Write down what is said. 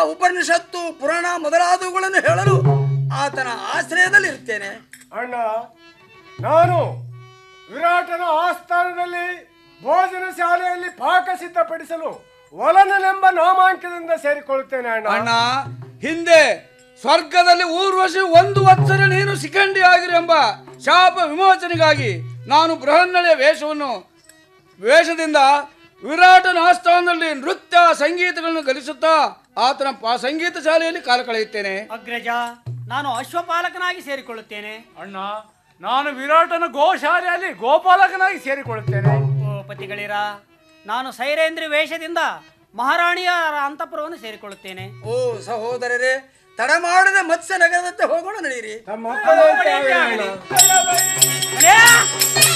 ಉಪನಿಷತ್ತು ಪುರಾಣ ಮೊದಲಾದವುಗಳನ್ನು ಹೇಳಲು ಆತನ ಆಶ್ರಯದಲ್ಲಿ ಇರ್ತೇನೆ ಅಣ್ಣ ನಾನು ವಿರಾಟನ ಆಸ್ಥಾನದಲ್ಲಿ ಭೋಜನ ಶಾಲೆಯಲ್ಲಿ ಪಾಕ ಸಿದ್ಧಪಡಿಸಲು ಒಲನನೆಂಬ ನಾಮಾಂಕದಿಂದ ಸೇರಿಕೊಳ್ಳುತ್ತೇನೆ ಅಣ್ಣ ಅಣ್ಣ ಹಿಂದೆ ಸ್ವರ್ಗದಲ್ಲಿ ಊರ್ವಶಿ ಒಂದು ವತ್ಸರ ನೀನು ಶಿಖಂಡಿ ಆಗಿರೆಂಬ ಶಾಪ ವಿಮೋಚನೆಗಾಗಿ ನಾನು ಬೃಹನ್ನಳೆಯ ವೇಷವನ್ನು ವೇಷದಿಂದ ವಿರಾಟನ ಆಸ್ಥಾನದಲ್ಲಿ ನೃತ್ಯ ಸಂಗೀತಗಳನ್ನು ಗಳಿಸುತ್ತಾ ಆತನ ಪಾ- ಸಂಗೀತ ಶಾಲೆಯಲ್ಲಿ ಕಾಲ ಕಳೆಯುತ್ತೇನೆ ಅಗ್ರಜ ನಾನು ಅಶ್ವಪಾಲಕನಾಗಿ ಸೇರಿಕೊಳ್ಳುತ್ತೇನೆ ಅಣ್ಣ ನಾನು ವಿರಾಟನ ಗೋಶಾಲೆಯಲ್ಲಿ ಗೋಪಾಲಕನಾಗಿ ಸೇರಿಕೊಳ್ಳುತ್ತೇನೆ ಓ ಪತಿಗಳಿರ ನಾನು ಸೈರೇಂದ್ರಿ ವೇಷದಿಂದ ಮಹಾರಾಣಿಯರ ಅಂತಃಪುರವನ್ನು ಸೇರಿಕೊಳ್ಳುತ್ತೇನೆ ಓ ಸಹೋದರರೇ ತಡ ಮಾಡದೆ ಮತ್ಸ್ಯ ನಗರದಂತೆ ಹೋಗೋಣ ನಡೆಯಿರಿ ತಮ್ಮ ಅಪ್ಪನಂತೆ ಆಗಲಿ ಅಣ್ಣ. ಅರೇ!